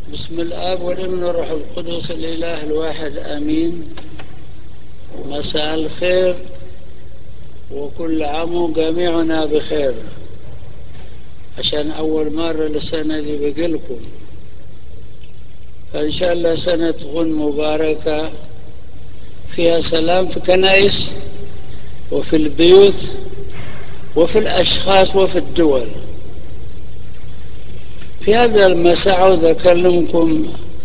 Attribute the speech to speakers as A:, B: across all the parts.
A: بسم الآب والابن والروح القدس الإله الواحد آمين مساء الخير وكل عام وجميعنا بخير عشان أول مرة السنة دي بقلكم فإن شاء الله سنة تكون مباركة فيها سلام في كنائس وفي البيوت وفي الأشخاص وفي الدول في هذا المساء عاوز أكلمكم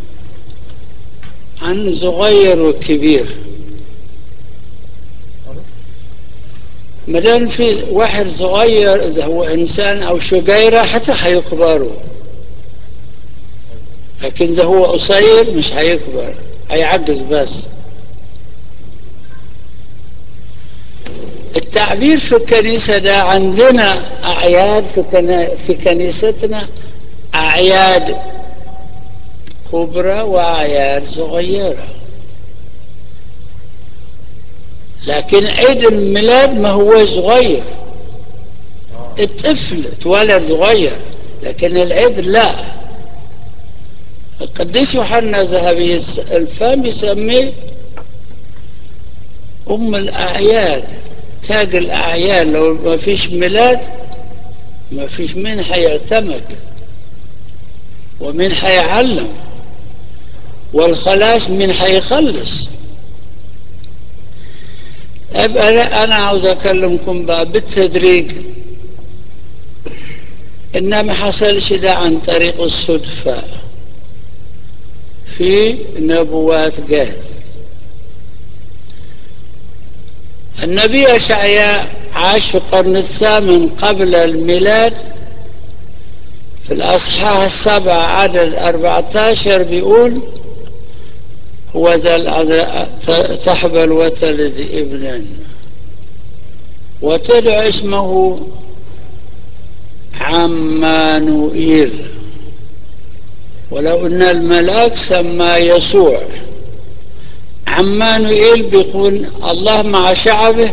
A: عن صغير وكبير مدام في واحد صغير إذا هو إنسان أو شقيرة حتى حيكبروا لكن إذا هو قصير مش حيكبر هيعجز بس التعبير في الكنيسة ده عندنا أعياد في, كنا في كنيستنا أعياد كبرى وأعياد صغيرة لكن عيد الميلاد ما هو صغير الطفل اتولد صغير لكن العيد لا القديس يوحنا ذهبي الفم يسميه أم الأعياد تاج الأعياد لو ما فيش ميلاد ما فيش مين حيعتمد ومين حيعلم والخلاص مين حيخلص أبقى أنا عاوز أكلمكم بقى بالتدريج إنما ما حصلش ده عن طريق الصدفة في نبوات جاز النبي أشعياء عاش في القرن الثامن قبل الميلاد في الأصحاح السبع عدد 14 بيقول هو ذا تحبل وتلد ابنا وتدعو اسمه عمانوئيل ولو ان الملاك سمى يسوع عمانوئيل بيكون الله مع شعبه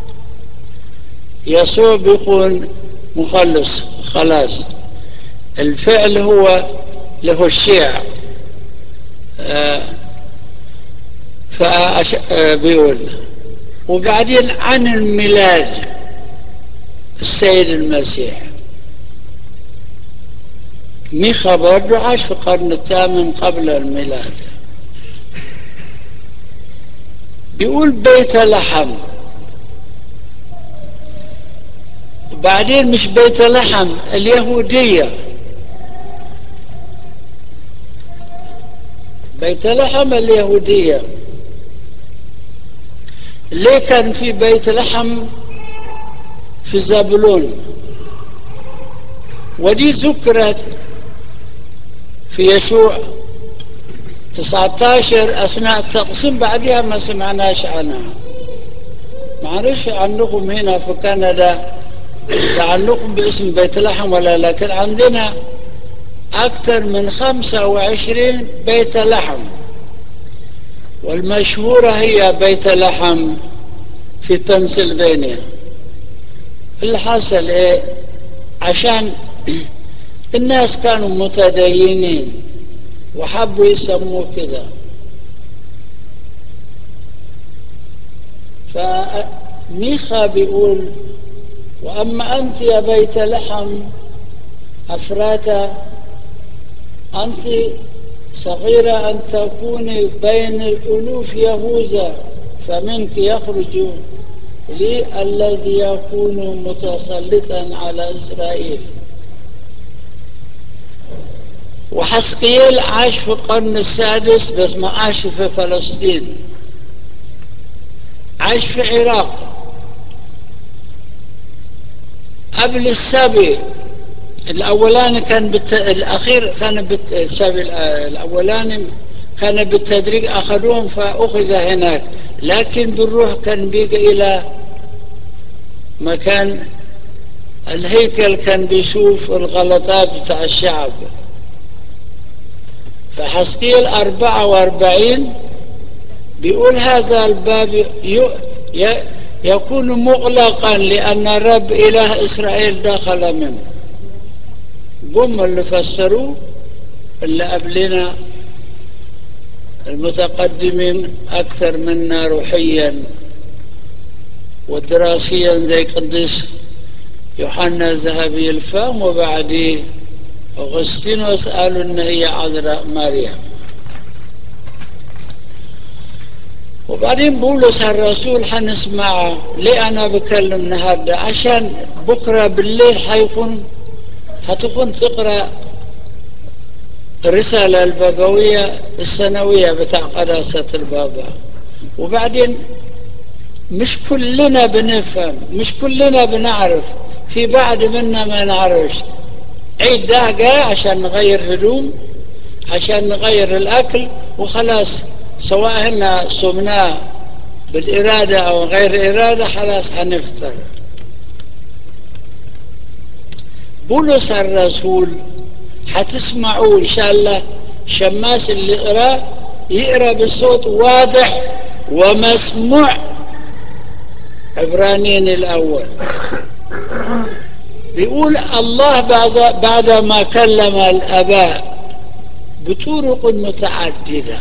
A: يسوع بيكون مخلص خلاص الفعل هو له الشيع آه فبيقول وبعدين عن الميلاد السيد المسيح ميخا برضه عاش في القرن الثامن قبل الميلاد بيقول بيت لحم وبعدين مش بيت لحم اليهودية بيت لحم اليهودية ليه كان في بيت لحم في زبلون ودي ذكرت في يشوع 19 أثناء التقسيم بعدها ما سمعناش عنها معرفش عنكم هنا في كندا عنكم باسم بيت لحم ولا لكن عندنا أكثر من 25 بيت لحم والمشهورة هي بيت لحم في بنسلفانيا اللي حصل ايه عشان الناس كانوا متدينين وحبوا يسموه كده فميخا بيقول وأما أنت يا بيت لحم أفراتا أنت صغيرة أن تكوني بين الألوف يهوذا فمنك يخرج لي الذي يكون متسلطا على إسرائيل وحسقيل عاش في القرن السادس بس ما عاش في فلسطين عاش في العراق قبل السبي الأولاني كان بالت... الأخير كان بالت... السبي الأولاني كان بالتدريج أخذوهم فأخذ هناك لكن بالروح كان بيجي إلى مكان الهيكل كان بيشوف الغلطات بتاع الشعب فحسقيل أربعة وأربعين بيقول هذا الباب ي... ي... يكون مغلقا لأن رب إله إسرائيل دخل منه قم اللي فسروه اللي قبلنا المتقدمين أكثر منا روحيا ودراسيا زي قديس يوحنا الذهبي الفم وبعديه أغسطينوس قالوا إن هي عذراء مريم وبعدين بولس الرسول حنسمعه ليه أنا بكلم النهاردة عشان بكرة بالليل حيكون هتكون تقرأ الرسالة البابوية السنوية بتاع قداسة البابا وبعدين مش كلنا بنفهم مش كلنا بنعرف في بعض منا ما نعرفش عيد ده جاي عشان نغير هدوم عشان نغير الأكل وخلاص سواء احنا صمناه بالإرادة أو غير إرادة خلاص هنفطر بولس الرسول حتسمعوا إن شاء الله شماس اللي يقرأ يقرأ بصوت واضح ومسموع عبرانيين الأول بيقول الله بعد بعد ما كلم الآباء بطرق متعددة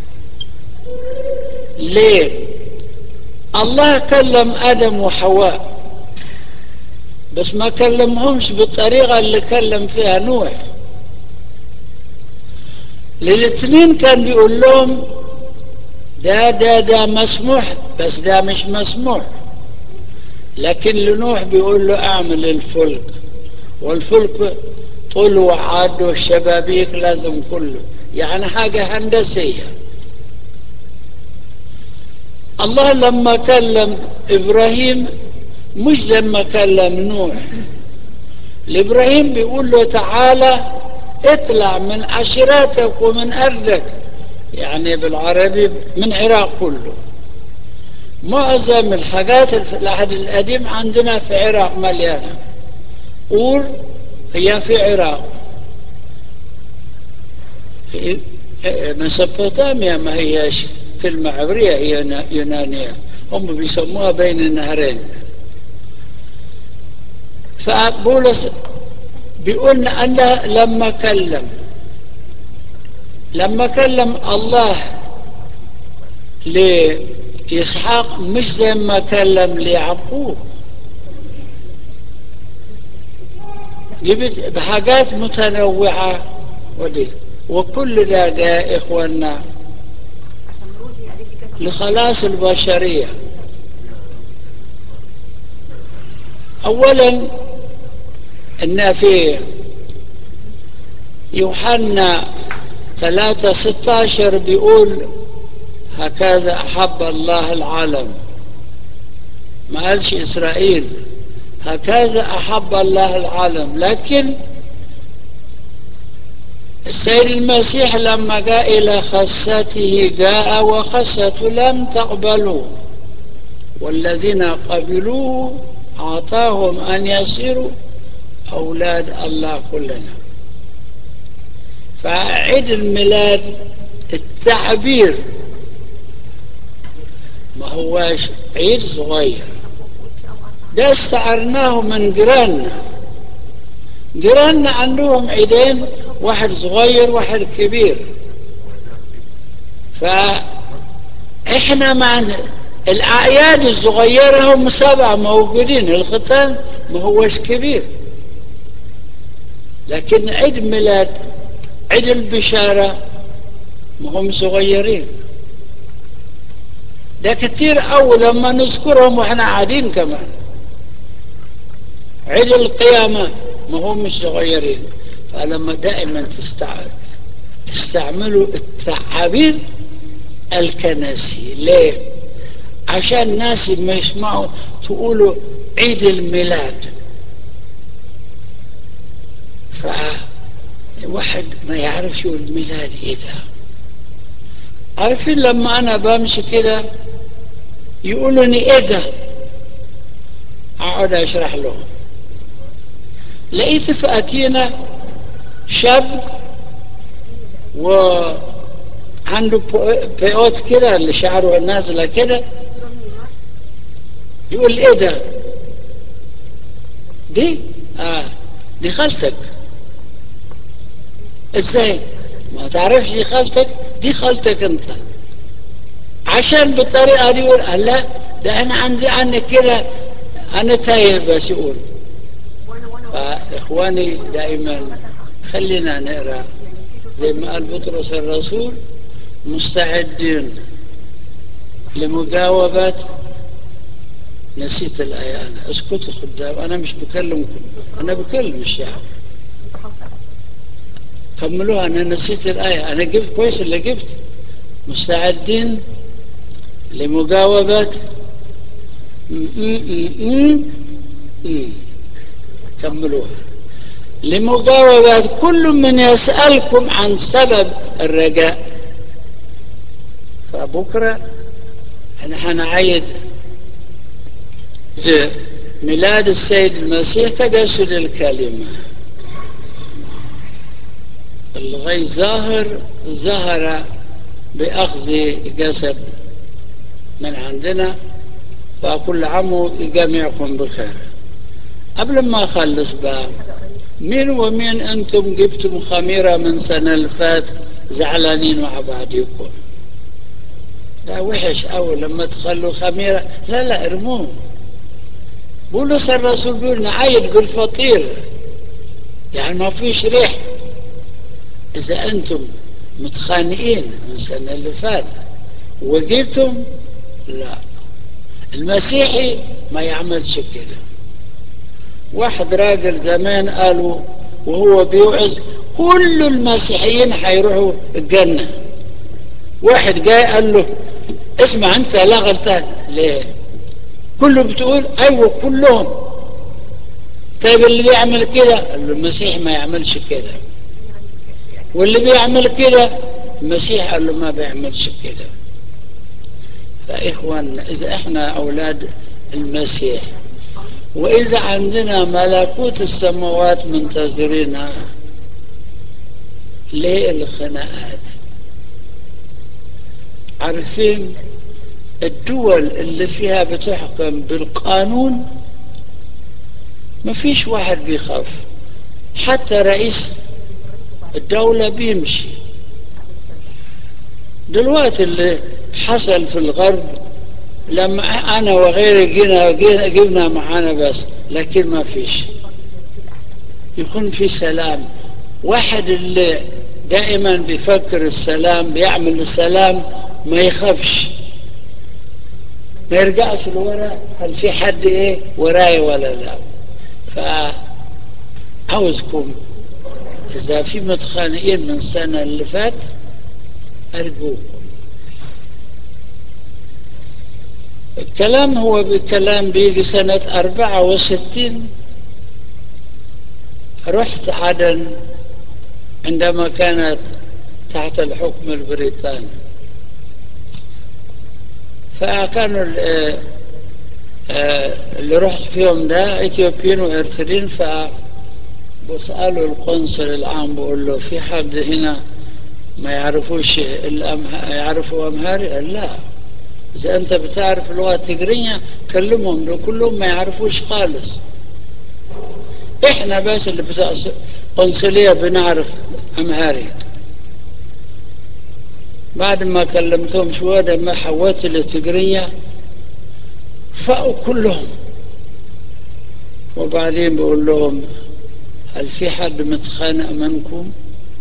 A: ليه؟ الله كلم آدم وحواء بس ما كلمهمش بالطريقة اللي كلم فيها نوح للاثنين كان بيقول لهم ده ده ده مسموح بس ده مش مسموح لكن لنوح بيقول له اعمل الفلك والفلك طول وعاد والشبابيك لازم كله يعني حاجة هندسية الله لما كلم إبراهيم مش زي ما كلم نوح لإبراهيم بيقول له تعالى اطلع من عشيرتك ومن أرضك يعني بالعربي من عراق كله معظم الحاجات في العهد القديم عندنا في عراق مليانة أور هي في عراق مسوبوتاميا ما هيش كلمة عبرية هي يونانية هم بيسموها بين النهرين فبولس بيقول أن لما كلم لما كلم الله لإسحاق مش زي ما كلم ليعقوب جبت بحاجات متنوعة ودي وكل ده جاء إخواننا لخلاص البشرية أولا إن في يوحنا ثلاثة ستاشر بيقول هكذا أحب الله العالم ما قالش إسرائيل هكذا أحب الله العالم لكن السيد المسيح لما جاء إلى خسته جاء وخسته لم تقبلوا والذين قبلوه أعطاهم أن يصيروا أولاد الله كلنا فعيد الميلاد التعبير ما هواش عيد صغير ده استعرناه من جيراننا جيراننا عندهم عيدين واحد صغير واحد كبير فإحنا مع الأعياد الصغيرة هم سبعة موجودين الختان ما هوش كبير لكن عيد ميلاد عيد البشارة ما هم صغيرين ده كتير أول لما نذكرهم وإحنا قاعدين كمان عيد القيامة ما هم مش صغيرين فلما دائما تستعمل تستعملوا التعابير الكنسي ليه عشان الناس ما يسمعوا تقولوا عيد الميلاد فواحد ما يعرفش يقول الميلاد ايه ده عارفين لما انا بمشي كده يقولوا لي ايه ده اقعد اشرح لهم لقيت في اتينا شاب وعنده بيوت كده اللي شعره نازله كده يقول ايه ده دي اه دي خالتك ازاي ما تعرفش دي خالتك دي خالتك انت عشان بالطريقة دي يقول لا ده انا عندي عنك كده انا تايه بس يقول فاخواني دائما خلينا نقرا زي ما قال بطرس الرسول مستعدين لمجاوبة نسيت الآية أنا اسكتوا خدام أنا مش بكلمكم أنا بكلم الشعب كملوها أنا نسيت الآية أنا جبت كويس اللي جبت مستعدين لمجاوبة كملوها لمجاوبة كل من يسألكم عن سبب الرجاء فبكرة احنا هنعيد ميلاد السيد المسيح تجسد الكلمة الغي ظاهر ظهر بأخذ جسد من عندنا فكل عام جميعكم بخير قبل ما أخلص بقى مين ومين أنتم جبتم خميرة من سنة الفات زعلانين مع بعضكم ده وحش أوي لما تخلوا خميرة لا لا ارموه بولس الرسول بيقول نعايد بالفطير يعني ما فيش ريح إذا أنتم متخانقين من السنة اللي فاتت وجبتم لا المسيحي ما يعملش كده واحد راجل زمان قالوا وهو بيوعظ كل المسيحيين هيروحوا الجنة واحد جاي قال له اسمع انت لا غلطان ليه كله بتقول ايوه كلهم طيب اللي بيعمل كده قال له المسيح ما يعملش كده واللي بيعمل كده المسيح قال له ما بيعملش كده فإخوان إذا إحنا أولاد المسيح وإذا عندنا ملكوت السماوات منتظرينها ليه الخناقات عارفين الدول اللي فيها بتحكم بالقانون ما فيش واحد بيخاف حتى رئيس الدولة بيمشي دلوقتي اللي حصل في الغرب لما أنا وغيري جينا, جينا جبنا معانا بس لكن ما فيش يكون في سلام واحد اللي دائما بيفكر السلام بيعمل السلام ما يخافش ما يرجعش لورا هل في حد ايه وراي ولا لا فعاوزكم اذا في متخانقين من السنه اللي فات ارجوكم الكلام هو بكلام بيجي سنة أربعة وستين رحت عدن عندما كانت تحت الحكم البريطاني فكانوا اللي رحت فيهم ده اثيوبيين وارتريين فبسألوا القنصل العام بقول له في حد هنا ما يعرفوش الأمه... يعرفوا أمهاري قال لا إذا أنت بتعرف اللغة التجرية كلمهم دول كلهم ما يعرفوش خالص إحنا بس اللي بتاع قنصلية بنعرف أمهاري بعد ما كلمتهم شوية لما حولت للتجرية فاقوا كلهم وبعدين بقول لهم هل في حد متخانق منكم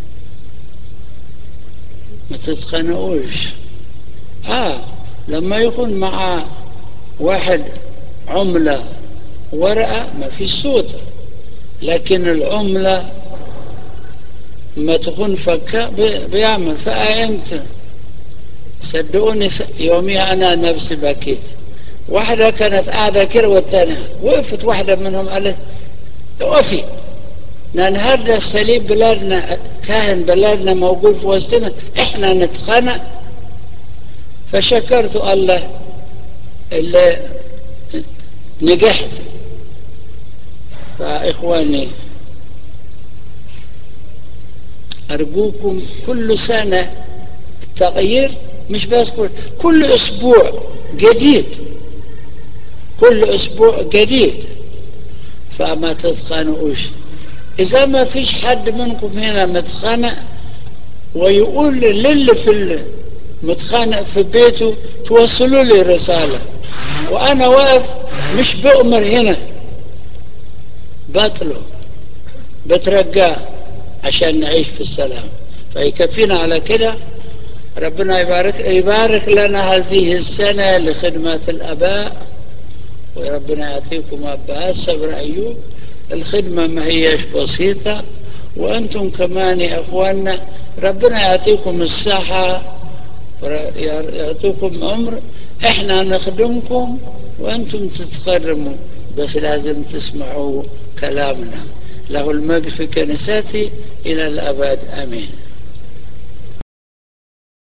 A: ما تتخانقوش اه لما يكون مع واحد عملة ورقة ما فيش صوت لكن العملة ما تكون فكة بيعمل فأنت صدقوني يوميها أنا نفسي بكيت واحدة كانت قاعدة كده والتانية وقفت واحدة منهم قالت وقفي لأن هذا السليب بلادنا كاهن بلادنا موجود في وسطنا احنا نتخانق فشكرت الله اللي نجحت فإخواني أرجوكم كل سنة التغيير مش بس كل كل أسبوع جديد كل أسبوع جديد فما تتخانقوش إذا ما فيش حد منكم هنا متخانق ويقول للي في متخانق في بيته توصلوا لي رسالة وأنا واقف مش بأمر هنا بطلب بترجاه عشان نعيش في السلام فيكفينا على كده ربنا يبارك يبارك لنا هذه السنة لخدمة الآباء وربنا يعطيكم أبهات صبر أيوب الخدمة ما هيش بسيطة وأنتم كمان يا أخواننا ربنا يعطيكم الصحة يعطيكم عمر احنا نخدمكم وانتم تتكرموا بس لازم تسمعوا كلامنا له المجد في كنيسته الى الابد امين